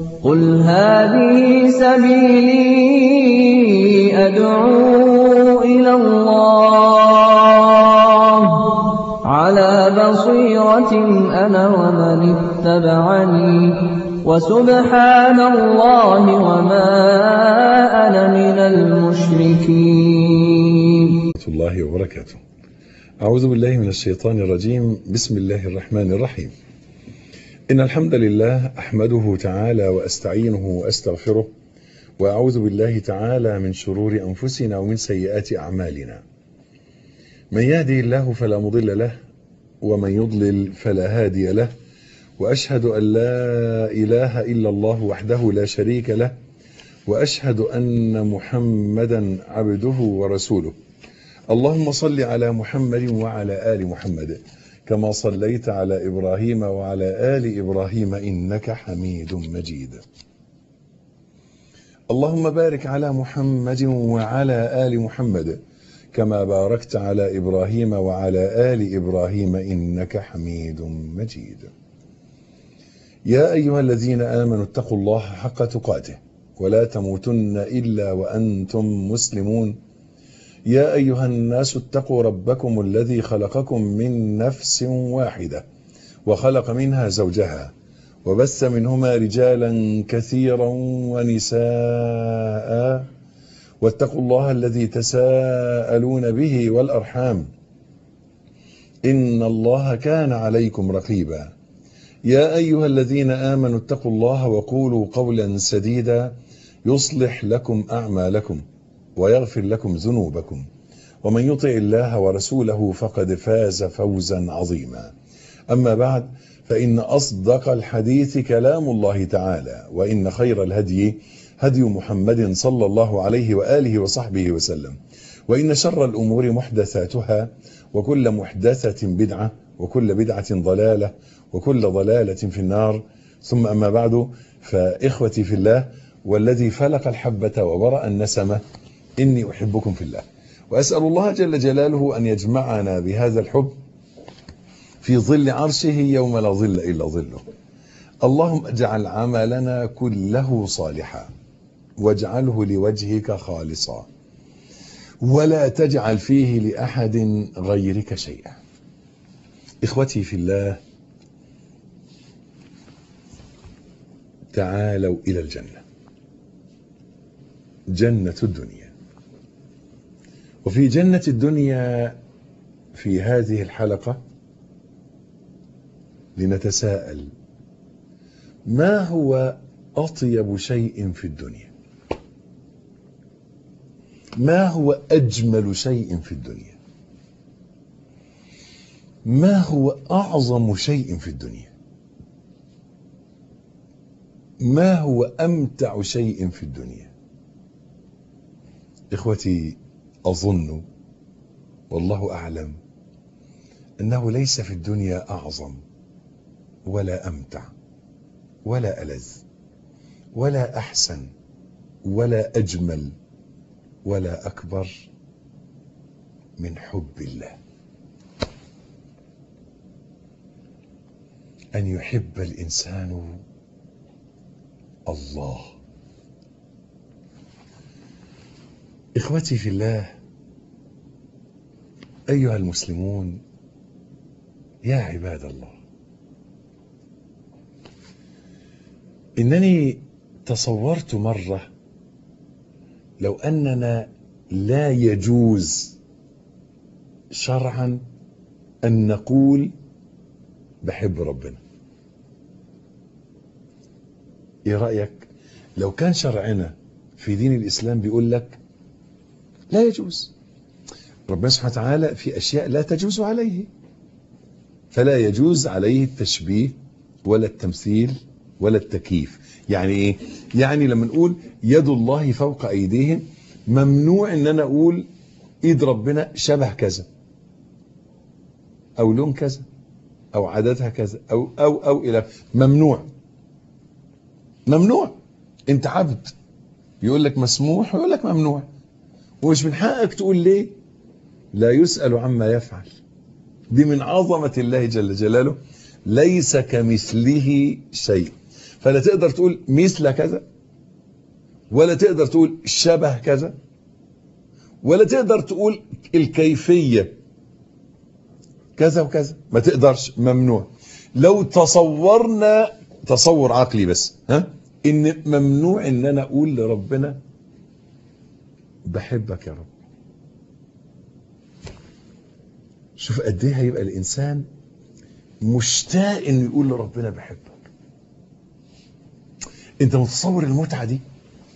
قل هذه سبيلي أدعو إلى الله على بصيرة أنا ومن اتبعني وسبحان الله وما أنا من المشركين ورحمة الله وبركاته أعوذ بالله من الشيطان الرجيم بسم الله الرحمن الرحيم إن الحمد لله أحمده تعالى وأستعينه وأستغفره وأعوذ بالله تعالى من شرور أنفسنا ومن سيئات أعمالنا من يهدي الله فلا مضل له ومن يضلل فلا هادي له وأشهد أن لا إله إلا الله وحده لا شريك له وأشهد أن محمدا عبده ورسوله اللهم صل على محمد وعلى آل محمد كما صليت على إبراهيم وعلى آل إبراهيم إنك حميد مجيد اللهم بارك على محمد وعلى آل محمد كما باركت على إبراهيم وعلى آل إبراهيم إنك حميد مجيد يا أيها الذين آمنوا اتقوا الله حق تقاته ولا تموتن إلا وأنتم مسلمون يا أيها الناس اتقوا ربكم الذي خلقكم من نفس واحدة وخلق منها زوجها وبث منهما رجالا كثيرا ونساء واتقوا الله الذي تساءلون به والأرحام إن الله كان عليكم رقيبا يا أيها الذين آمنوا اتقوا الله وقولوا قولا سديدا يصلح لكم أعمالكم ويغفر لكم ذنوبكم ومن يطع الله ورسوله فقد فاز فوزا عظيما أما بعد فإن أصدق الحديث كلام الله تعالى وإن خير الهدي هدي محمد صلى الله عليه وآله وصحبه وسلم وإن شر الأمور محدثاتها وكل محدثة بدعة وكل بدعة ضلالة وكل ضلالة في النار ثم أما بعد فإخوتي في الله والذي فلق الحبة وبرأ النسمة إني أحبكم في الله وأسأل الله جل جلاله أن يجمعنا بهذا الحب في ظل عرشه يوم لا ظل إلا ظله اللهم اجعل عملنا كله صالحا واجعله لوجهك خالصا ولا تجعل فيه لأحد غيرك شيئا إخوتي في الله تعالوا إلى الجنة جنة الدنيا وفي جنة الدنيا في هذه الحلقة لنتساءل ما هو أطيب شيء في الدنيا ما هو أجمل شيء في الدنيا ما هو أعظم شيء في الدنيا ما هو أمتع شيء في الدنيا إخوتي أظن والله أعلم أنه ليس في الدنيا أعظم ولا أمتع ولا ألذ ولا أحسن ولا أجمل ولا أكبر من حب الله أن يحب الإنسان الله إخوتي في الله أيها المسلمون يا عباد الله إنني تصورت مرة لو أننا لا يجوز شرعا أن نقول بحب ربنا ايه رأيك لو كان شرعنا في دين الإسلام بيقول لك لا يجوز ربنا سبحانه وتعالى في أشياء لا تجوز عليه فلا يجوز عليه التشبيه ولا التمثيل ولا التكييف يعني ايه يعني لما نقول يد الله فوق ايديهم ممنوع ان انا اقول ايد ربنا شبه كذا او لون كذا او عددها كذا او او او الى ممنوع ممنوع انت عبد يقول لك مسموح ويقول لك ممنوع ومش من حقك تقول ليه لا يسأل عما يفعل دي من عظمة الله جل جلاله ليس كمثله شيء فلا تقدر تقول مثل كذا ولا تقدر تقول شبه كذا ولا تقدر تقول الكيفية كذا وكذا ما تقدرش ممنوع لو تصورنا تصور عقلي بس ها ان ممنوع ان انا اقول لربنا بحبك يا رب شوف قد ايه هيبقى الانسان مشتاق انه يقول لربنا بحبك انت متصور المتعه دي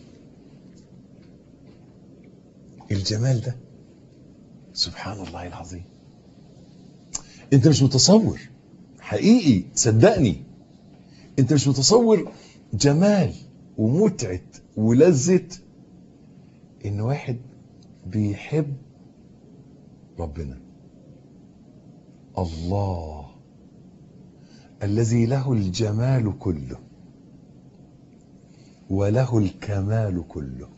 الجمال ده سبحان الله العظيم انت مش متصور حقيقي صدقني انت مش متصور جمال ومتعه ولذه ان واحد بيحب ربنا الله الذي له الجمال كله وله الكمال كله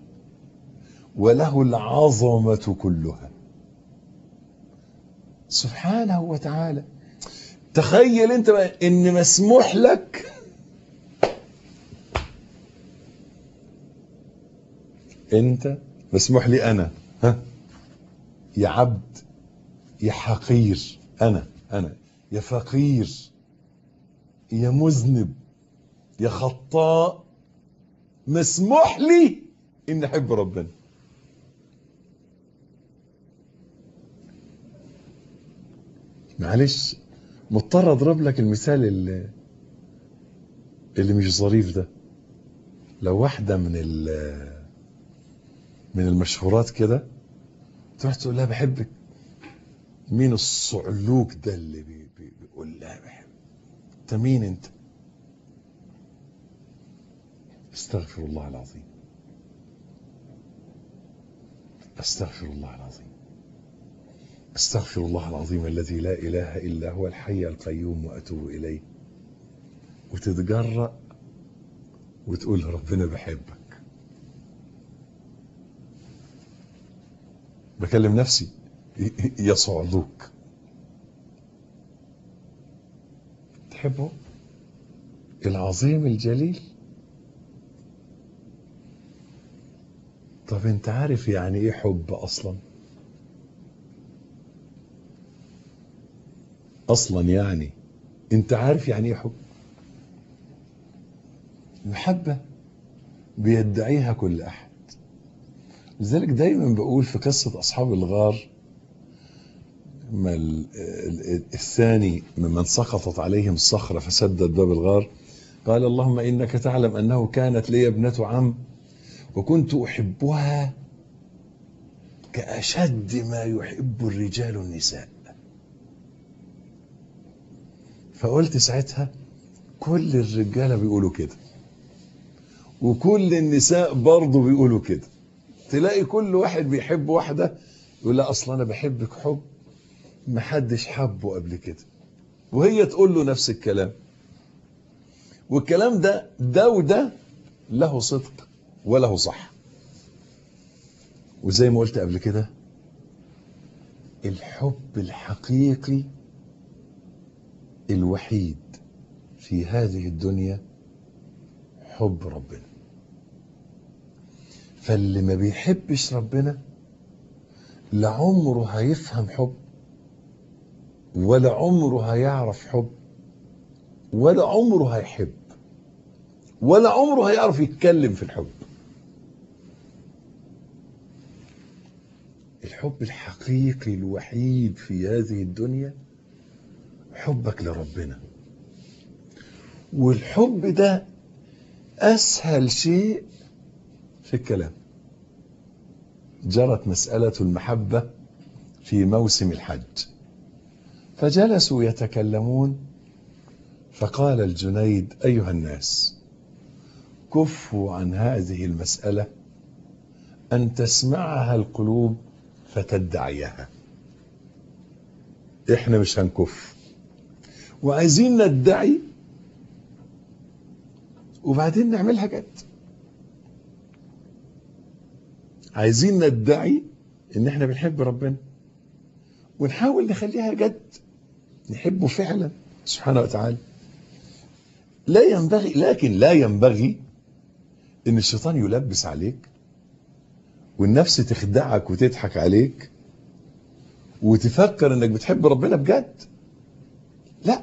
وله العظمة كلها سبحانه وتعالى تخيل انت بقى ان مسموح لك انت مسموح لي انا ها يا عبد يا حقير انا انا يا فقير يا مذنب يا خطاء مسموح لي ان احب ربنا معلش مضطر اضرب لك المثال اللي, اللي مش ظريف ده لو واحده من ال من المشهورات كده تروح تقول لها بحبك مين الصعلوك ده اللي بي بي بيقول لها بحب انت مين انت استغفر الله العظيم استغفر الله العظيم استغفر الله العظيم الذي لا اله الا هو الحي القيوم واتوب اليه وتتجرأ وتقول ربنا بحبك بكلم نفسي يصعدوك تحبه العظيم الجليل طب انت عارف يعني ايه حب اصلا اصلا يعني انت عارف يعني ايه حب المحبة بيدعيها كل احد لذلك دايما بقول في قصة اصحاب الغار ما الثاني ممن سقطت عليهم الصخرة فسدت باب الغار قال اللهم إنك تعلم أنه كانت لي ابنة عم وكنت أحبها كأشد ما يحب الرجال النساء فقلت ساعتها كل الرجالة بيقولوا كده وكل النساء برضه بيقولوا كده تلاقي كل واحد بيحب واحدة يقول لا أصلا أنا بحبك حب محدش حبه قبل كده وهي تقول له نفس الكلام والكلام ده ده وده له صدق وله صح وزي ما قلت قبل كده الحب الحقيقي الوحيد في هذه الدنيا حب ربنا فاللي ما بيحبش ربنا لعمره هيفهم حب ولا عمره هيعرف حب ولا عمره هيحب ولا عمره هيعرف يتكلم في الحب الحب الحقيقي الوحيد في هذه الدنيا حبك لربنا والحب ده اسهل شيء في الكلام جرت مسألة المحبة في موسم الحج فجلسوا يتكلمون فقال الجنيد أيها الناس كفوا عن هذه المسألة أن تسمعها القلوب فتدعيها إحنا مش هنكف وعايزين ندعي وبعدين نعملها جد عايزين ندعي ان احنا بنحب ربنا ونحاول نخليها جد نحبه فعلا سبحانه وتعالى لا ينبغي لكن لا ينبغي ان الشيطان يلبس عليك والنفس تخدعك وتضحك عليك وتفكر انك بتحب ربنا بجد لا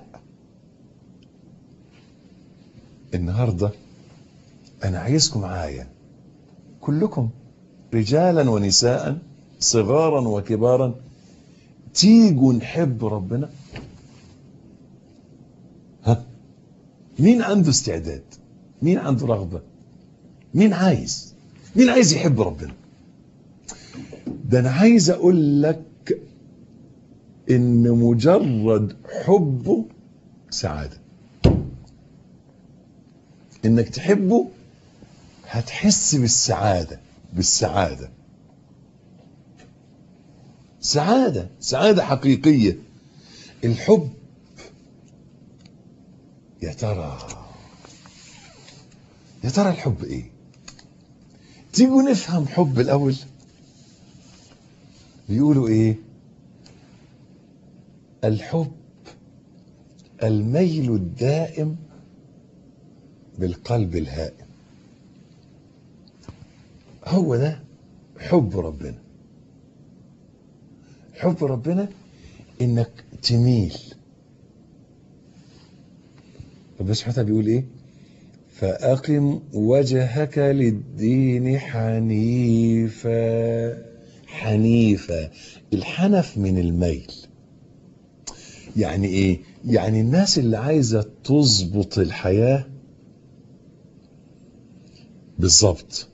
النهارده انا عايزكم معايا كلكم رجالا ونساء صغارا وكبارا تيجوا نحب ربنا ها مين عنده استعداد مين عنده رغبة مين عايز مين عايز يحب ربنا ده انا عايز اقول لك ان مجرد حبه سعادة انك تحبه هتحس بالسعادة بالسعادة سعادة سعادة حقيقية الحب يا ترى يا ترى الحب ايه تيجوا نفهم حب الاول بيقولوا ايه الحب الميل الدائم بالقلب الهائم هو ده حب ربنا حب ربنا انك تميل ربنا سبحانه وتعالى بيقول ايه فأقم وجهك للدين حنيفا حنيفا الحنف من الميل يعني ايه يعني الناس اللي عايزة تظبط الحياة بالظبط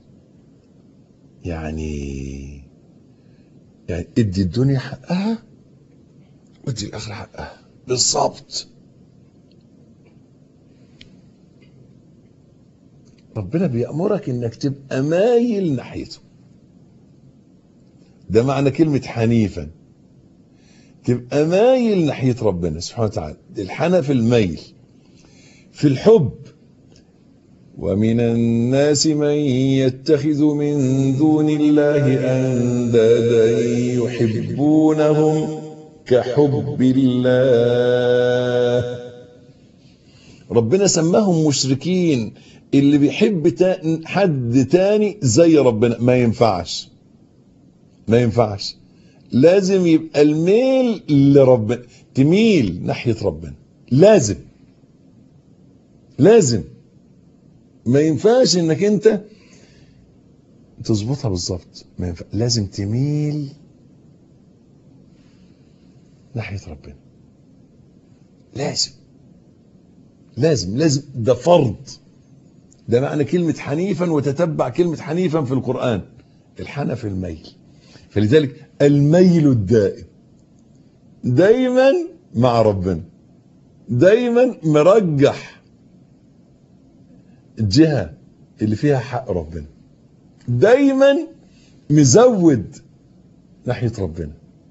يعني يعني ادي الدنيا حقها وادي الاخره حقها بالظبط ربنا بيأمرك انك تبقى مايل ناحيته ده معنى كلمة حنيفا تبقى مايل ناحية ربنا سبحانه وتعالى الحنف الميل في الحب ومن الناس من يتخذ من دون الله أندادا يحبونهم كحب الله ربنا سماهم مشركين اللي بيحب تا- حد تاني زي ربنا ما ينفعش ما ينفعش لازم يبقى الميل لربنا تميل ناحية ربنا لازم لازم ما ينفعش انك انت تظبطها بالظبط ما ينفع لازم تميل ناحية ربنا لازم لازم لازم ده فرض ده معنى كلمة حنيفا وتتبع كلمة حنيفا في القرآن الحنف الميل فلذلك الميل الدائم دايما مع ربنا دايما مرجح الجهة اللي فيها حق ربنا دايما مزود ناحية ربنا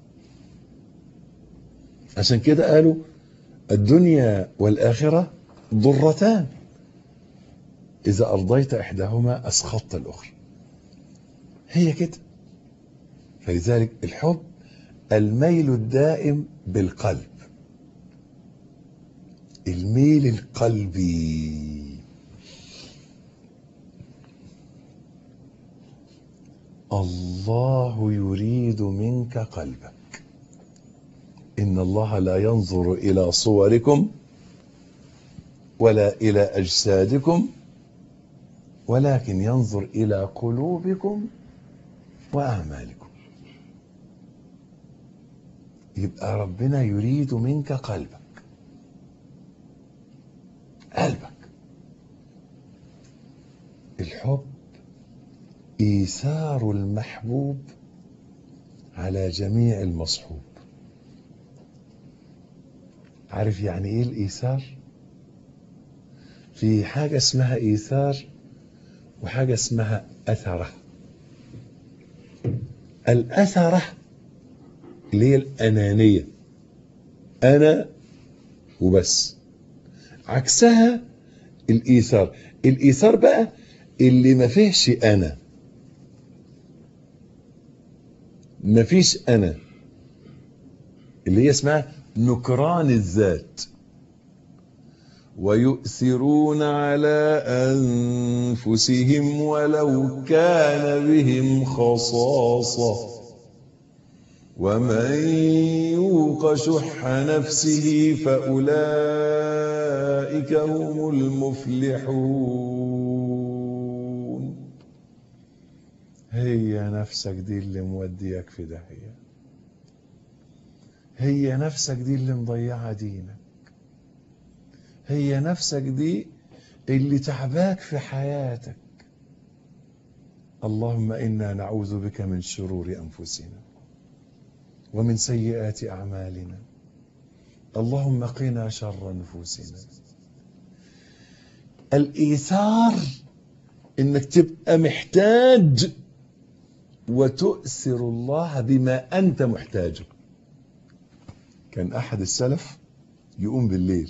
عشان كده قالوا الدنيا والآخرة ضرتان إذا أرضيت إحداهما أسخطت الأخرى هي كده فلذلك الحب الميل الدائم بالقلب الميل القلبي الله يريد منك قلبك إن الله لا ينظر إلى صوركم ولا إلى أجسادكم ولكن ينظر إلى قلوبكم وأعمالكم يبقى ربنا يريد منك قلبك قلبك الحب إيثار المحبوب على جميع المصحوب عارف يعني ايه الايثار في حاجه اسمها ايثار وحاجه اسمها اثره الاثره اللي هي الانانيه انا وبس عكسها الايثار الايثار بقى اللي ما فيهش انا ما فيش انا اللي هي اسمها نكران الذات ويؤثرون على أنفسهم ولو كان بهم خصاصة ومن يوق شح نفسه فأولئك هم المفلحون هي نفسك دي اللي موديك في داهية هي نفسك دي اللي مضيعة دينك هي نفسك دي اللي تعباك في حياتك اللهم إنا نعوذ بك من شرور أنفسنا ومن سيئات أعمالنا اللهم قنا شر نفوسنا الإيثار إنك تبقى محتاج وتؤثر الله بما أنت محتاجه كان أحد السلف يقوم بالليل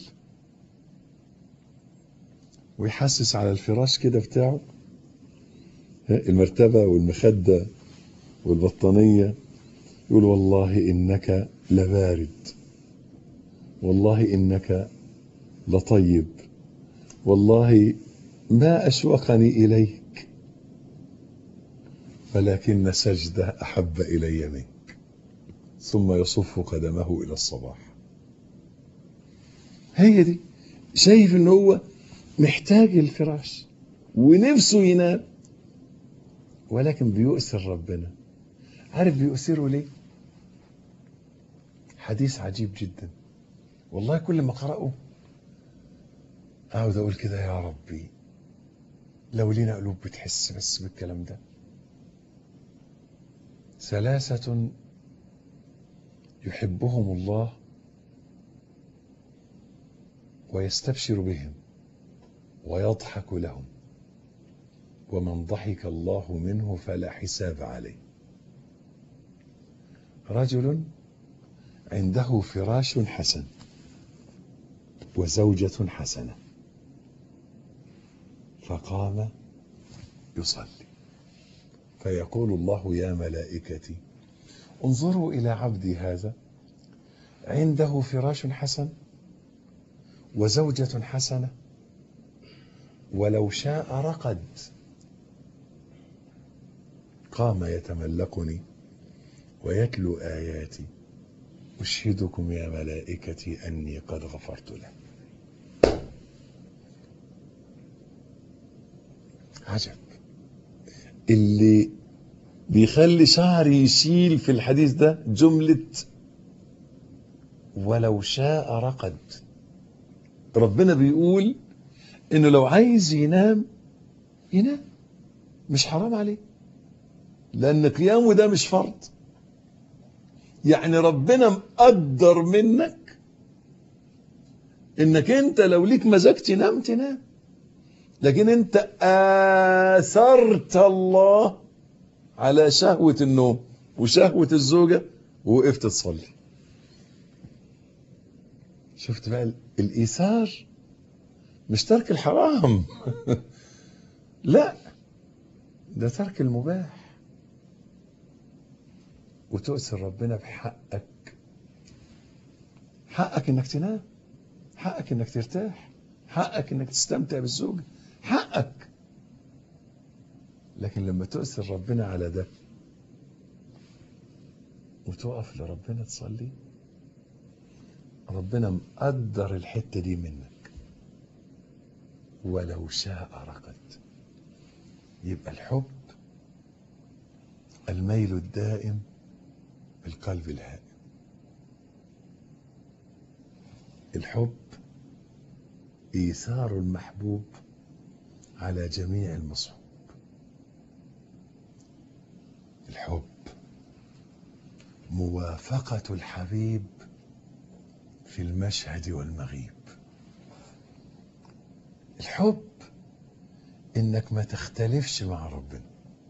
ويحسس على الفراش كده بتاعه المرتبة والمخدة والبطانية يقول والله إنك لبارد والله إنك لطيب والله ما أشوقني إليك ولكن سجدة أحب إلي منك ثم يصف قدمه إلى الصباح هي دي شايف إن هو محتاج الفراش ونفسه ينام ولكن بيؤثر ربنا عارف بيؤثره ليه حديث عجيب جدا والله كل ما اقراه اقعد اقول كده يا ربي لو لينا قلوب بتحس بس بالكلام ده ثلاثة يحبهم الله ويستبشر بهم ويضحك لهم ومن ضحك الله منه فلا حساب عليه رجل عنده فراش حسن وزوجة حسنة فقام يصلي فيقول الله يا ملائكتي انظروا إلى عبدي هذا عنده فراش حسن وزوجة حسنة ولو شاء رقد قام يتملقني ويتلو آياتي أشهدكم يا ملائكتي أني قد غفرت له عجب اللي بيخلي شعري يشيل في الحديث ده جملة ولو شاء رقد ربنا بيقول انه لو عايز ينام ينام مش حرام عليه لان قيامه ده مش فرض يعني ربنا مقدر منك انك انت لو ليك مزاج تنام تنام لكن انت اثرت الله على شهوة النوم وشهوة الزوجة ووقفت تصلي شفت بقى الايثار مش ترك الحرام لا ده ترك المباح وتؤثر ربنا بحقك حقك انك تنام حقك انك ترتاح حقك انك تستمتع بالزوجة حقك لكن لما تؤثر ربنا على ده وتقف لربنا تصلي ربنا مقدر الحتة دي منك ولو شاء رقد يبقى الحب الميل الدائم القلب الهائم الحب إيثار المحبوب على جميع المصحوب الحب موافقة الحبيب في المشهد والمغيب الحب انك ما تختلفش مع ربنا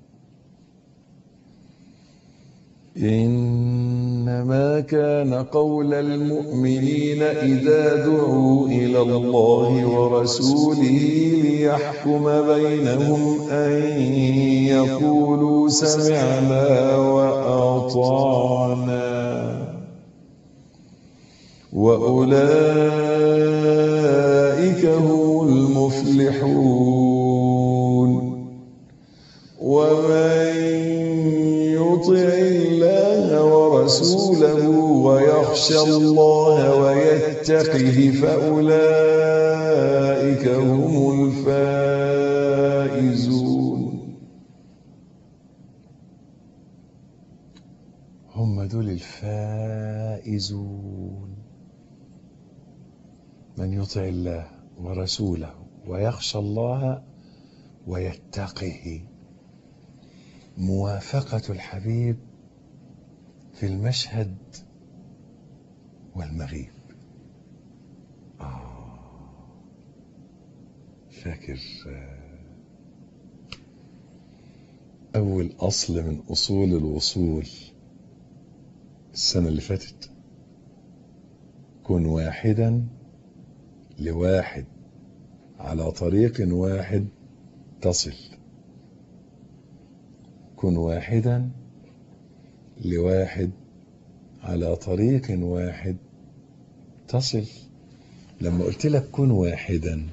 إنما كان قول المؤمنين إذا دعوا إلى الله ورسوله ليحكم بينهم أن يقولوا سمعنا وأطعنا وأولئك أولئك هم المفلحون ومن يطع الله ورسوله ويخشى الله ويتقه فأولئك هم الفائزون هم دول الفائزون من يطع الله ورسوله ويخشى الله ويتقه موافقة الحبيب في المشهد والمغيب آه فاكر أول أصل من أصول الوصول السنة اللي فاتت كن واحدا لواحد على طريق واحد تصل كن واحدا لواحد على طريق واحد تصل لما قلت لك كن واحدا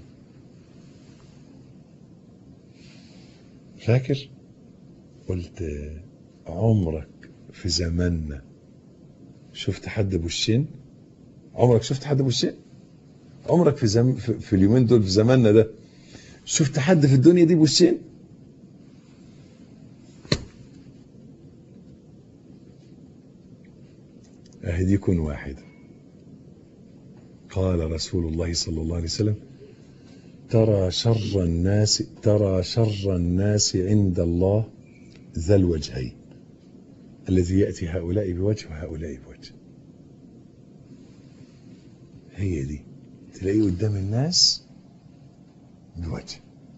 فاكر قلت عمرك في زماننا شفت حد بوشين عمرك شفت حد بوشين عمرك في, زم... في, في اليومين دول في زماننا ده شفت حد في الدنيا دي بوشين اهي دي كن واحدة قال رسول الله صلى الله عليه وسلم ترى شر الناس ترى شر الناس عند الله ذا الوجهين الذي يأتي هؤلاء بوجه وهؤلاء بوجه هي دي تلاقيه قدام الناس بوجه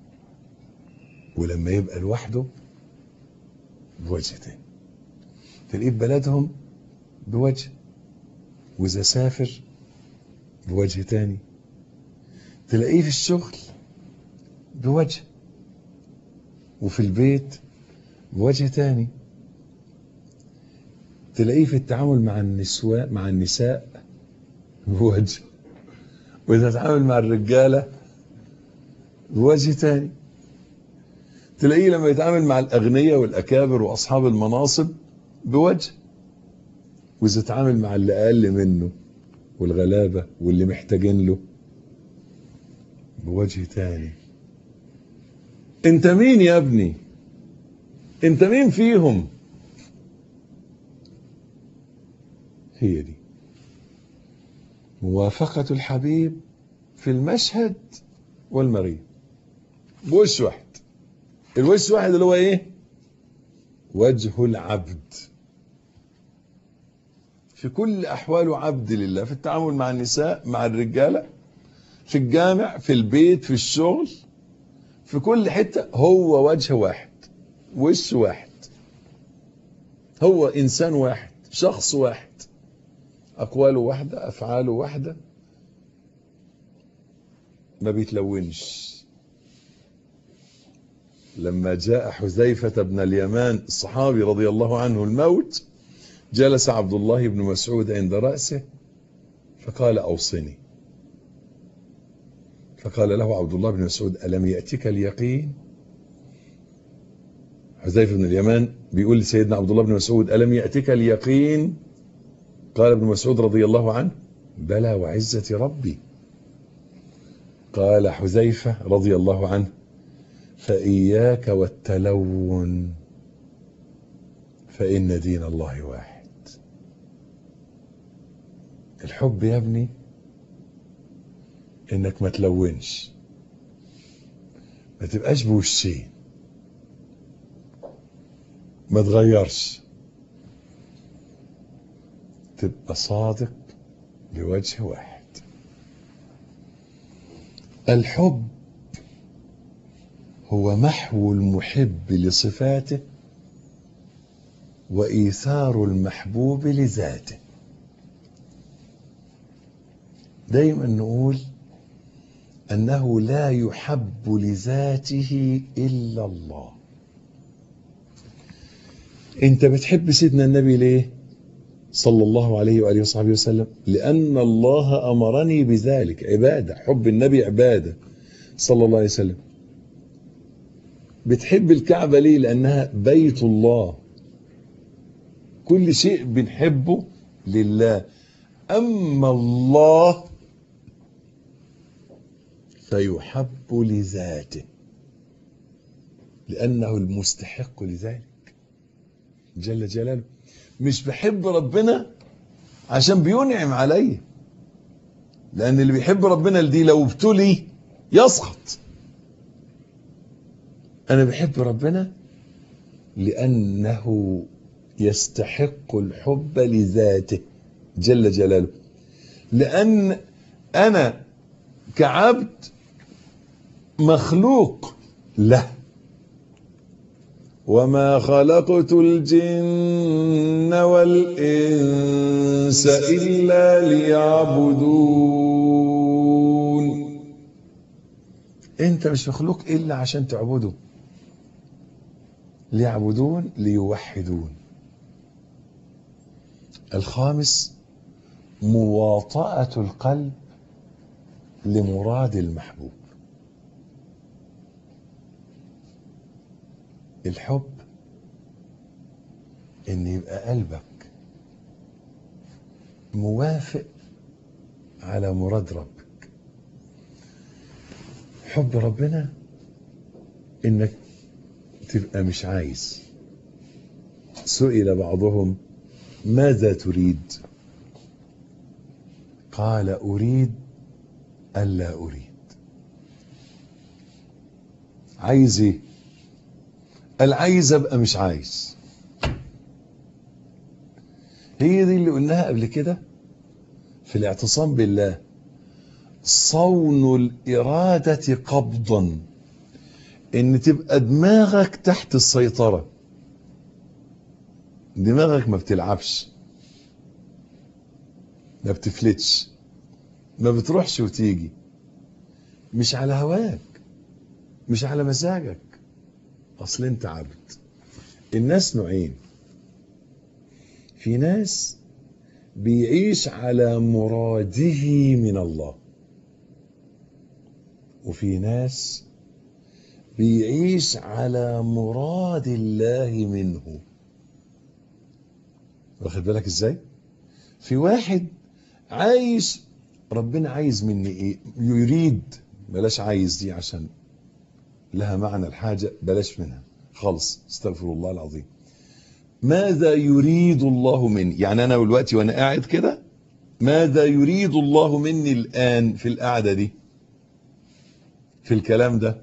ولما يبقى لوحده بوجه تاني تلاقيه في بلدهم بوجه وإذا سافر بوجه تاني تلاقيه في الشغل بوجه وفي البيت بوجه تاني تلاقيه في التعامل مع النسواء مع النساء بوجه وإذا تعامل مع الرجالة بوجه تاني تلاقيه لما يتعامل مع الأغنياء والأكابر وأصحاب المناصب بوجه وإذا تعامل مع اللي أقل منه والغلابة واللي محتاجين له بوجه تاني انت مين يا ابني انت مين فيهم هي دي موافقة الحبيب في المشهد والمريض بوش واحد الوش واحد اللي هو ايه وجه العبد في كل احواله عبد لله في التعامل مع النساء مع الرجاله في الجامع في البيت في الشغل في كل حته هو وجه واحد وش واحد هو انسان واحد شخص واحد اقواله واحده افعاله واحده ما بيتلونش لما جاء حذيفه بن اليمان الصحابي رضي الله عنه الموت جلس عبد الله بن مسعود عند راسه فقال اوصني فقال له عبد الله بن مسعود ألم يأتك اليقين حذيفة بن اليمان بيقول لسيدنا عبد الله بن مسعود ألم يأتك اليقين قال ابن مسعود رضي الله عنه بلى وعزة ربي قال حذيفة رضي الله عنه فإياك والتلون فإن دين الله واحد الحب يا ابني انك ما تلونش ما تبقاش بوشين ما تغيرش تبقى صادق لوجه واحد الحب هو محو المحب لصفاته وايثار المحبوب لذاته دايما نقول انه لا يحب لذاته الا الله انت بتحب سيدنا النبي ليه صلى الله عليه وآله وصحبه وسلم لأن الله أمرني بذلك عبادة حب النبي عبادة صلى الله عليه وسلم بتحب الكعبة ليه لأنها بيت الله كل شيء بنحبه لله أما الله فيحب لذاته لأنه المستحق لذلك جل جلاله مش بحب ربنا عشان بينعم عليا لأن اللي بيحب ربنا دي لو ابتلي يسخط أنا بحب ربنا لأنه يستحق الحب لذاته جل جلاله لأن أنا كعبد مخلوق له وما خلقت الجن والإنس إلا ليعبدون انت مش مخلوق إلا عشان تعبده ليعبدون ليوحدون الخامس مواطأة القلب لمراد المحبوب الحب ان يبقى قلبك موافق على مراد ربك حب ربنا انك تبقى مش عايز سئل بعضهم ماذا تريد قال اريد الا اريد عايز ايه قال عايز ابقى مش عايز هي دي اللي قلناها قبل كده في الاعتصام بالله صون الإرادة قبضا ان تبقى دماغك تحت السيطرة دماغك ما بتلعبش ما بتفلتش ما بتروحش وتيجي مش على هواك مش على مزاجك اصل انت عبد الناس نوعين في ناس بيعيش على مراده من الله وفي ناس بيعيش على مراد الله منه واخد بالك ازاي في واحد عايش ربنا عايز مني ايه يريد بلاش عايز دي عشان لها معنى الحاجة بلاش منها خالص استغفر الله العظيم ماذا يريد الله مني يعني أنا دلوقتي وأنا قاعد كده ماذا يريد الله مني الآن في القعدة دي في الكلام ده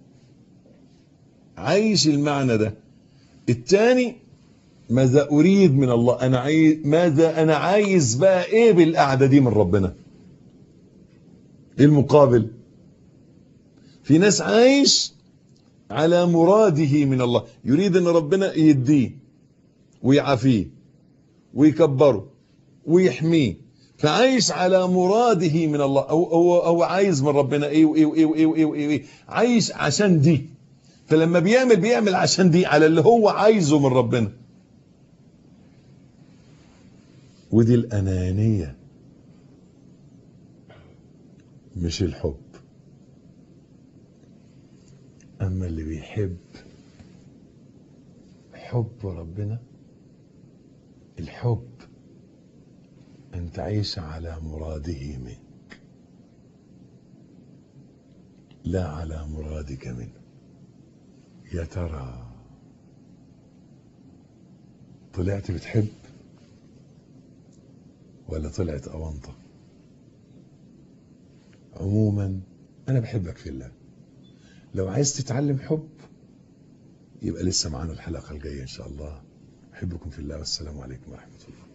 عايش المعنى ده الثاني ماذا أريد من الله أنا عايز ماذا أنا عايز بقى إيه بالقعدة دي من ربنا إيه المقابل في ناس عايش على مراده من الله يريد ان ربنا يديه ويعافيه ويكبره ويحميه فعايش على مراده من الله او هو هو عايز من ربنا ايه وايه وايه وايه وايه, وإيه, وإيه عايش عشان دي فلما بيعمل بيعمل عشان دي على اللي هو عايزه من ربنا ودي الانانيه مش الحب أما اللي بيحب حب ربنا الحب أن تعيش على مراده منك لا على مرادك منه يا ترى طلعت بتحب ولا طلعت أونطة عموما أنا بحبك في الله لو عايز تتعلم حب يبقى لسه معانا الحلقة الجاية إن شاء الله أحبكم في الله والسلام عليكم ورحمة الله